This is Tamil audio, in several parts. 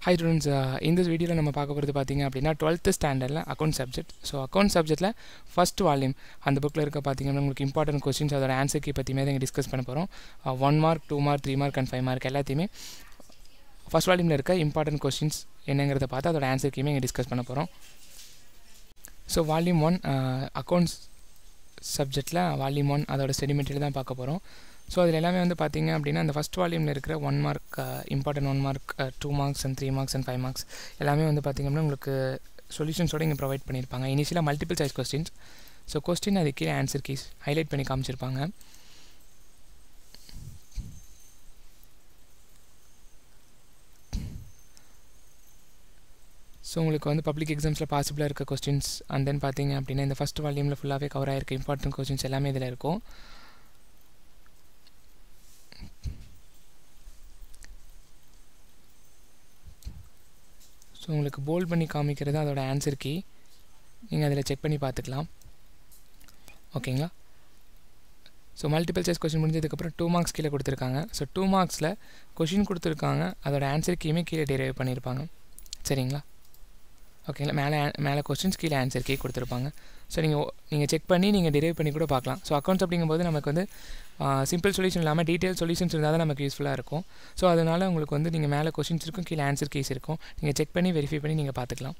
ஹை ஸ்டூடெண்ட்ஸ் இந்த வீடியோவில் நம்ம பார்க்க போகிறது பார்த்தீங்க அப்படின்னா டுவெல்த்து ஸ்டாண்டர்டில் அக்கௌண்ட் சப்ஜெக்ட் ஸோ அக்கௌண்ட் சப்ஜெக்ட்டில் ஃபஸ்ட் வால்யூம் அந்த புக்கில் இருக்க பார்த்தீங்கன்னா உங்களுக்கு இம்பார்ட்டன்ட் கொஸ்டின்ஸ் அதோட ஆன்சர் கீ பற்றியுமே தான் டிஸ்கஸ் பண்ண போகிறோம் one mark two mark three mark and five mark எல்லாத்தையுமே ஃபஸ்ட் வால்யூமில் இருக்க இம்பார்ட்டன்ட் கொஸ்டின்ஸ் என்னங்கிறத பார்த்து அதோட ஆன்சர் கீமே இங்கே டிஸ்கஸ் பண்ண போகிறோம் ஸோ வால்யூம் ஒன் அக்கௌண்ட்ஸ் சப்ஜெக்டில் வால்யூம் ஒன் அதோட ஸ்டடி மெட்டீரியல் தான் பார்க்க போகிறோம் ஸோ அதில் எல்லாமே வந்து பார்த்தீங்க அப்படின்னா அந்த ஃபஸ்ட் வால்யூமில் இருக்கிற one mark important one mark two marks and three marks and five marks எல்லாமே வந்து பார்த்திங்க அப்படின்னா உங்களுக்கு சொல்யூஷன்ஸோடு இங்கே ப்ரொவைட் பண்ணியிருப்பாங்க இனிஷியலாக multiple choice questions so question அது கீழே ஆன்சர் கீஸ் ஹைலைட் பண்ணி காமிச்சிருப்பாங்க ஸோ உங்களுக்கு வந்து பப்ளிக் எக்ஸாம்ஸில் பாசிபிளாக இருக்க கொஸ்டின்ஸ் அண்ட் தென் பார்த்தீங்க அப்படின்னா இந்த ஃபஸ்ட் வால்யூமில் ஃபுல்லாகவே கவர் ஆகிருக்க இம்பார்ட்டன்ட் கொஸ்டின்ஸ் எல்லாமே இதில் இருக்கும் ஸோ உங்களுக்கு போல்ட் பண்ணி காமிக்கிறது அதோட ஆன்சர் கீ நீங்கள் அதில் செக் பண்ணி பார்த்துக்கலாம் ஓகேங்களா ஸோ மல்டிபிள் சாய்ஸ் கொஸ்டின் முடிஞ்சதுக்கப்புறம் டூ மார்க்ஸ் கீழே கொடுத்துருக்காங்க ஸோ டூ மார்க்ஸில் கொஷின் கொடுத்துருக்காங்க அதோட ஆன்சர் கீயுமே கீழே டெரைவ் பண்ணியிருப்பாங்க சரிங்களா ஓகேங்களா மேலே மேலே கொஸ்டின்ஸ் கீழே ஆன்சர் கீ கொடுத்துருப்பாங்க ஸோ நீங்கள் நீங்கள் செக் பண்ணி நீங்கள் டெரைவ் பண்ணி கூட பார்க்கலாம் ஸோ அக்கௌண்ட்ஸ் அப்படிங்கும்போது நமக்கு வந்து சிம்பிள் சொல்யூஷன் இல்லாமல் டீட்டெயில் சொல்யூஷன்ஸ் இருந்தால் தான் நமக்கு யூஸ்ஃபுல்லாக இருக்கும் ஸோ அதனால் உங்களுக்கு வந்து நீங்கள் மேலே கொஸ்டின்ஸ் இருக்கும் கீழே ஆன்சர் கீஸ் இருக்கும் நீங்கள் செக் பண்ணி வெரிஃபை பண்ணி நீங்கள் பார்த்துக்கலாம்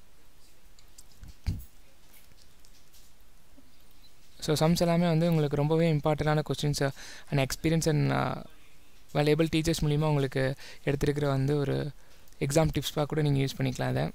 ஸோ சம்ஸ் எல்லாமே வந்து உங்களுக்கு ரொம்பவே இம்பார்ட்டண்டான questions and experience and valuable teachers மூலிமா உங்களுக்கு எடுத்துருக்கிற வந்து ஒரு எக்ஸாம் டிப்ஸ்பாக கூட நீங்கள் யூஸ் பண்ணிக்கலாம் அதை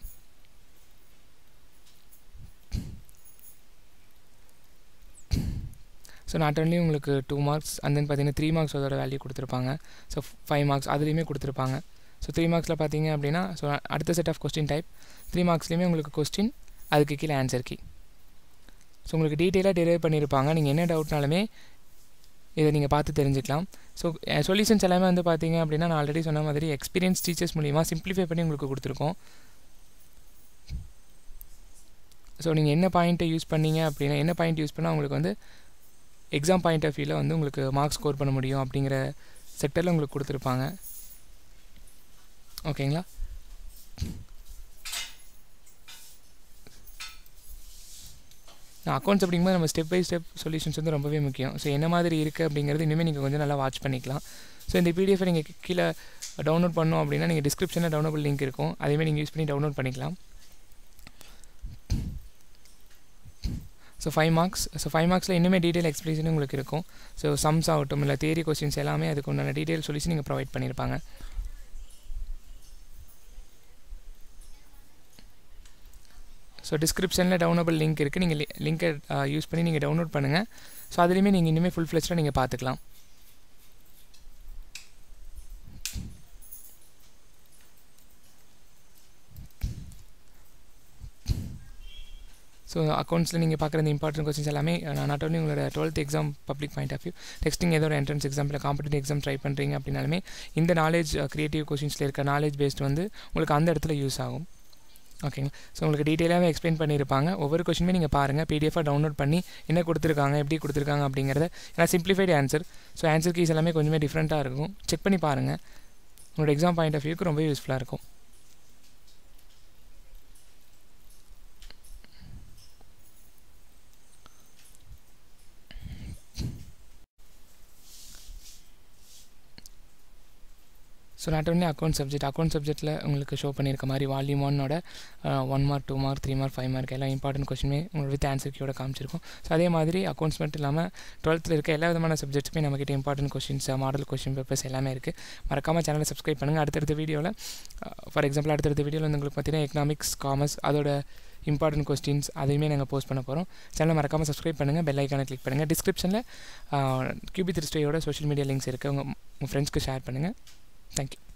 ஸோ நாட் ஒன்லி உங்களுக்கு டூ மார்க்ஸ் அண்ட் தென் பார்த்தீங்கன்னா த்ரீ மார்க்ஸ் அதோட வேல்யூ கொடுத்துருப்பாங்க ஸோ ஃபைவ் மார்க்ஸ் அதுலேயுமே கொடுத்துருப்பாங்க ஸோ த்ரீ மார்க்ஸில் பார்த்தீங்க அப்படின்னா ஸோ அடுத்த set of question type three மார்க்ஸ்லேயுமே உங்களுக்கு கொஸ்டின் அதுக்கு கீழே ஆன்சர் கீ ஸோ உங்களுக்கு டீட்டெயிலாக டெரைவ் பண்ணியிருப்பாங்க நீங்கள் என்ன டவுட்னாலுமே இதை நீங்கள் பார்த்து தெரிஞ்சுக்கலாம் ஸோ சொல்யூஷன்ஸ் எல்லாமே வந்து பார்த்தீங்க அப்படின்னா நான் ஆல்ரெடி சொன்ன மாதிரி எக்ஸ்பீரியன்ஸ் டீச்சர்ஸ் மூலிமா சிம்பிளிஃபை பண்ணி உங்களுக்கு கொடுத்துருக்கோம் ஸோ நீங்கள் என்ன பாயிண்ட்டை யூஸ் பண்ணீங்க அப்படின்னா என்ன பாயிண்ட் யூஸ் பண்ணால் உங்களுக்கு வந்து எக்ஸாம் பாயிண்ட் ஆஃப் வியூவில் வந்து உங்களுக்கு மார்க்ஸ் ஸ்கோர் பண்ண முடியும் அப்படிங்கிற செக்டரில் உங்களுக்கு கொடுத்துருப்பாங்க ஓகேங்களா அக்கௌண்ட்ஸ் அப்படிங்கும்போது நம்ம ஸ்டெப் பை ஸ்டெப் சொல்யூஷன்ஸ் வந்து ரொம்பவே முக்கியம் ஸோ என்ன மாதிரி இருக்குது அப்படிங்கிறது இனிமேல் நீங்கள் கொஞ்சம் நல்லா வாட்ச் பண்ணிக்கலாம் ஸோ இந்த பிடிஎஃபை நீங்கள் கீழே டவுன்லோட் பண்ணோம் அப்படின்னா நீங்கள் டிஸ்கிரிப்ஷனில் டவுன்லோட் லிங்க் இருக்கும் அதேமாதிரி நீங்கள் யூஸ் பண்ணி டவுன்லோட் பண்ணிக்கலாம் so five marks so five மார்க்ஸில் இன்னுமே டீட்டெயில் எக்ஸ்பிளேஷன் உங்களுக்கு இருக்கும் ஸோ சம்ஸ் ஆகட்டும் இல்லை தேரி கொஸ்டின்ஸ் எல்லாமே அதுக்கு உண்டான டீட்டெயில் சொல்யூஷன் நீங்கள் ப்ரொவைட் பண்ணியிருப்பாங்க ஸோ டிஸ்கிரிப்ஷனில் டவுனபிள் லிங்க் இருக்குது நீங்கள் லிங்கை யூஸ் பண்ணி நீங்கள் டவுன்லோட் பண்ணுங்கள் ஸோ அதுலேயுமே நீங்கள் இனிமேல் ஃபுல் ஃப்ளெஷ்டாக நீங்கள் பார்த்துக்கலாம் ஸோ அக்கௌண்ட்ஸில் நீங்கள் பார்க்குற இந்த இம்பார்ட்டன்ட் கொஸ்டின்ஸ் எல்லாமே நாட் ஒன்லி உங்களோட twelfth exam public point of view texting ஏதோ ஒரு entrance example competitive exam try பண்ணுறீங்க அப்படின்னாலுமே இந்த நாலேஜ் க்ரியேட்டிவ் கொஸ்டின்ஸில் இருக்க நாலேஜ் பேஸ்ட் வந்து உங்களுக்கு அந்த இடத்துல யூஸ் ஆகும் ஓகேங்க ஸோ உங்களுக்கு டீட்டெயிலாகவே எக்ஸ்பிளைன் பண்ணியிருப்பாங்க ஒவ்வொரு கொஷினுமே நீங்கள் பாருங்கள் பிடிஎஃபாக டவுன்லோட் பண்ணி என்ன கொடுத்துருக்காங்க எப்படி கொடுத்துருக்காங்க அப்படிங்கிறத ஏன்னா simplified answer so answer keys எல்லாமே கொஞ்சமே டிஃப்ரெண்ட்டாக இருக்கும் செக் பண்ணி பாருங்கள் உங்களோட எக்ஸாம் பாயிண்ட் ஆஃப் வியூக்கு ரொம்ப யூஸ்ஃபுல்லாக இருக்கும் so not only account subject account சப்ஜெக்ட்டில் உங்களுக்கு ஷோ பண்ணியிருக்க மாதிரி வால்யூம் ஒன்னோட one mark two mark three mark five mark எல்லாம் இம்பார்ட்டன்ட் கொஸ்டினுமே உங்களுக்கு வித் ஆன்சர் கீயோட காமிச்சிருக்கும் ஸோ அதே மாதிரி அக்கௌண்ட்ஸ் மட்டும் இல்லாமல் டுவெல்த்தில் இருக்க எல்லா விதமான சப்ஜெக்ட்ஸுமே நம்மக்கிட்ட important questions model question papers எல்லாமே இருக்குது மறக்காமல் சேனலை சப்ஸ்கிரைப் பண்ணுங்கள் அடுத்தடுத்த வீடியோவில் ஃபார் எக்ஸாம்பிள் அடுத்தடுத்த வீடியோவில் வந்து உங்களுக்கு பார்த்தீங்கன்னா எக்கனாமிக்ஸ் காமர்ஸ் அதோட இம்பார்ட்டன்ட் கொஸ்டின்ஸ் அதையுமே நாங்கள் போஸ்ட் பண்ண போகிறோம் சேனலை மறக்காமல் சப்ஸ்கிரைப் பண்ணுங்கள் பெல் ஐக்கானை கிளிக் பண்ணுங்கள் டிஸ்கிரிப்ஷனில் கியூபி த்ரீ ஸ்டேயோட சோஷியல் மீடியா லிங்க்ஸ் இருக்குது உங்கள் உங்கள் ஃப்ரெண்ட்ஸ்க்கு ஷேர் பண்ணுங்கள் தேங்க்யூ